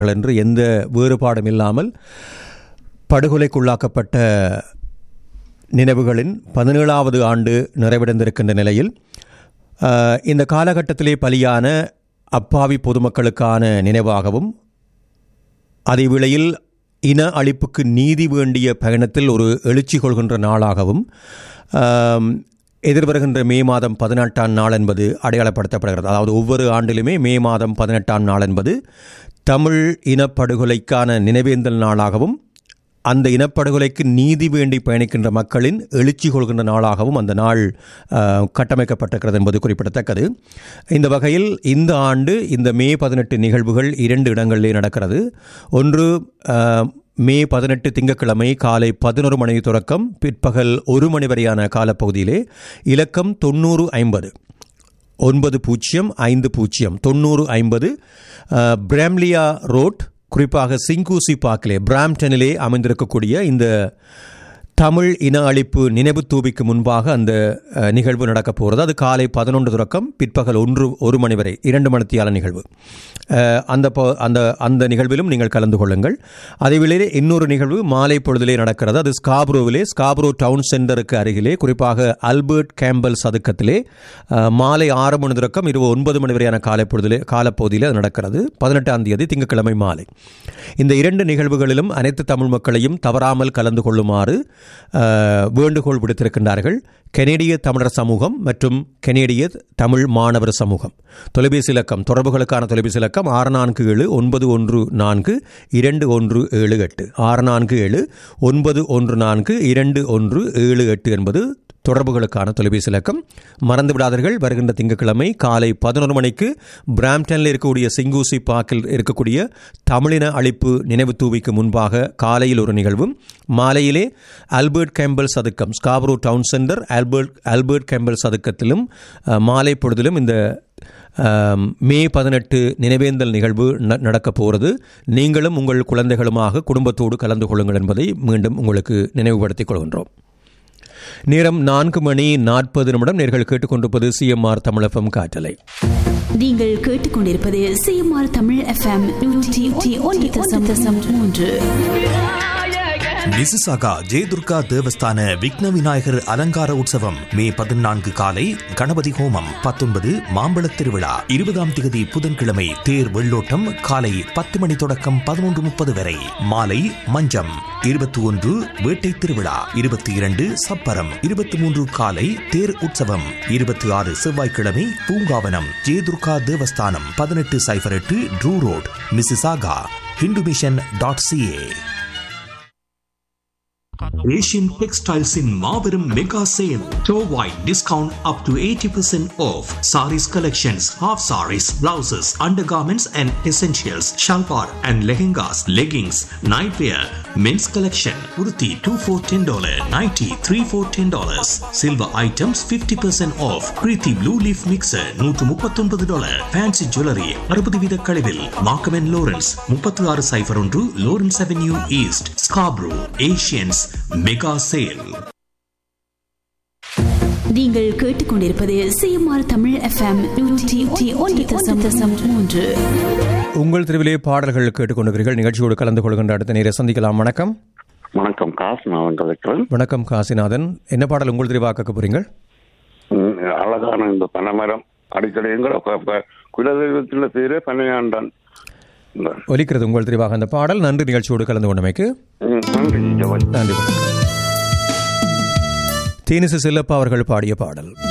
என்று எந்த வேறுபாடும் இல்லாமல் படுகொலைக்குள்ளாக்கப்பட்ட நினைவுகளின் பதினேழாவது ஆண்டு நிறைவடைந்திருக்கின்ற நிலையில் அஹ், இந்த காலகட்டத்திலே பலியான அப்பாவி பொதுமக்களுக்கான நினைவாகவும் அதே வேளையில் இன அழிப்புக்கு நீதி வேண்டிய பயணத்தில் ஒரு எழுச்சி கொள்கின்ற நாளாகவும் ஆம், எதிர்வருகின்ற மே மாதம் பதினெட்டாம் நாள் என்பது அடையாளப்படுத்தப்படுகிறது அதாவது ஒவ்வொரு ஆண்டிலுமே மே மாதம் பதினெட்டாம் நாள் என்பது தமிழ் இனப்படுகொலைக்கான நினைவேந்தல் நாளாகவும் அந்த இனப்படுகொலைக்கு நீதி வேண்டி பயணிக்கின்ற மக்களின் எழுச்சி கொள்கின்ற நாளாகவும் அந்த நாள் ஆஹ், கட்டமைக்கப்பட்டிருக்கிறது என்பது குறிப்பிடத்தக்கது இந்த வகையில் இந்த ஆண்டு இந்த மே பதினெட்டு நிகழ்வுகள் இரண்டு இடங்களிலே நடக்கிறது ஒன்று ஆஹ், மே பதினெட்டு திங்கட்கிழமை காலை பதினொரு மணி தொடக்கம் பிற்பகல் ஒரு மணி வரையான காலப்பகுதியிலே இலக்கம் தொண்ணூறு ஐம்பது ஒன்பது பூஜ்ஜியம் ஐந்து பூஜ்ஜியம் தொண்ணூறு ஐம்பது பிராம்லியா ரோட் குறிப்பாக சிங்கூசி பார்க்கிலே பிராம்டனிலே அமைந்திருக்கக்கூடிய இந்த தமிழ் இன அழிப்பு நினைவு தூபிக்கு முன்பாக அந்த அஹ், நிகழ்வு நடக்கப் போகிறது அது காலை பதினொன்று தொடக்கம் பிற்பகல் ஒன்று ஒரு மணி வரை இரண்டு மணித்தியால நிகழ்வு அஹ், அந்த ப- அந்த அந்த நிகழ்விலும் நீங்கள் கலந்து கொள்ளுங்கள் அதே வேளையிலே இன்னொரு நிகழ்வு மாலை பொழுதிலே நடக்கிறது அது ஸ்காப்ரோவிலே ஸ்காப்ரோ டவுன் சென்டருக்கு அருகிலே குறிப்பாக அல்பர்ட் கேம்பல் சதுக்கத்திலே அஹ், மாலை ஆறு மணி தொடக்கம் இரவு ஒன்பது மணி வரையான காலை பொழுதிலே காலப்பகுதியில் அது நடக்கிறது பதினெட்டாம் தேதி திங்கட்கிழமை மாலை இந்த இரண்டு நிகழ்வுகளிலும் அனைத்து தமிழ் மக்களையும் தவறாமல் கலந்து கொள்ளுமாறு அஹ், வேண்டுகோள் விடுத்திருக்கின்றார்கள் கெனடிய தமிழர் சமூகம் மற்றும் கெனடிய தமிழ் மாணவர் சமூகம் தொலைபேசி இலக்கம் தொடர்புகளுக்கான தொலைபேசி இலக்கம் ஆறு நான்கு ஏழு ஒன்பது ஒன்று நான்கு இரண்டு ஒன்று ஏழு எட்டு ஆறு நான்கு ஏழு ஒன்பது ஒன்று நான்கு இரண்டு ஒன்று ஏழு எட்டு என்பது தொடர்புகளுக்கான தொலைபேசி இலக்கம் மறந்து விடாதீர்கள் வருகின்ற திங்கட்கிழமை காலை பதினொரு மணிக்கு பிராம்டனில் இருக்கக்கூடிய சிங்கூசி பார்க்கில் இருக்கக்கூடிய தமிழின அழிப்பு நினைவு தூவிக்கு முன்பாக காலையில் ஒரு நிகழ்வும் மாலையிலே ஆல்பர்ட் கேம்பல் சதுக்கம் Scarborough town centre Albert Albert Campbell சதுக்கத்திலும் அஹ், மாலை பொழுதிலும் இந்த அஹ், மே பதினெட்டு நினைவேந்தல் நிகழ்வு ந- நடக்கப் போகிறது நீங்களும் உங்கள் குழந்தைகளுமாக குடும்பத்தோடு கலந்து கொள்ளுங்கள் என்பதை மீண்டும் உங்களுக்கு நினைவுபடுத்திக் கொள்கின்றோம் நேரம் நான்கு மணி நாற்பது நிமிடம் நேர்கள் கேட்டுக்கொண்டிருப்பது சிஎம்ஆர் தமிழகம் காற்றலை நீங்கள் கேட்டுக்கொண்டிருப்பது சிஎம்ஆர் தமிழ் எஃப்எம் நூற்றி ஒன்று தசம் தசம் மூன்று மிசிசாகா ஜெயதுர்கா தேவஸ்தான விக்ன விநாயகர் அலங்கார உற்சவம் மே பதினான்கு காலை கணபதி ஹோமம் பத்தொன்பது மாம்பழத் திருவிழா இருபதாம் திகதி புதன்கிழமை தேர் வெள்ளோட்டம் காலை பத்து மணி தொடக்கம் பதினொன்று முப்பது வரை மாலை மஞ்சம் இருபத்தி ஒன்று வேட்டை திருவிழா இருபத்தி இரண்டு சப்பரம் இருபத்தி மூன்று காலை தேர் உற்சவம் இருபத்தி ஆறு செவ்வாய்க்கிழமை பூங்காவனம் ஜெயதுர்கா தேவஸ்தானம் பதினெட்டு சைபர் எட்டு Drew road Mississauga Hindu mission dot CA Asian Textiles in Marverum Mega Sale. Store wide discount up to 80% off. Saris collections, half saris, blouses, undergarments and essentials, shalwar and lehengas, leggings, nightwear, men's collection, kurti 2 for $10, nighty 3 for $10. Silver items 50% off. Preeti Blue Leaf Mixer 139 dollar. Fancy Jewelry 60 வீத கழிவில். Markham and Lawrence 36 சைபர் ஒன்று Lawrence Avenue East, Scarborough, Asians Mega Sale. நீங்கள் கேட்டுக்கொண்டிருப்பது CMR Tamil FM நூற்றி ஒன்று தசம் தசம் மூன்று உங்கள் திருவிலே பாடல்கள் கேட்டுக்கொண்டிருக்கிறீர்கள் நிகழ்ச்சியோடு கலந்து கொள்கின்ற அடுத்த நேரை சந்திக்கலாம் வணக்கம் வணக்கம் காசுநாதன் கலெக்டர் வணக்கம் காசிநாதன் என்ன பாடல் உங்கள் தெரிவாக கேட்க போறீங்கள் ம், அழகான இந்த பனைமரம் அடிக்கடி எங்கட கு- கு- குலதெய்வத்தின் பேரே பனையாண்டான் இந்த, ஒலிக்கிறது உங்கள் தெரிவாக அந்த பாடல் நன்றி நிகழ்ச்சியோடு கலந்து கொண்டமைக்கு ம், நன்றி ஜெவன் நன்றி வணக்கம் தேனிசு செல்லப்பா அவர்கள் பாடிய பாடல்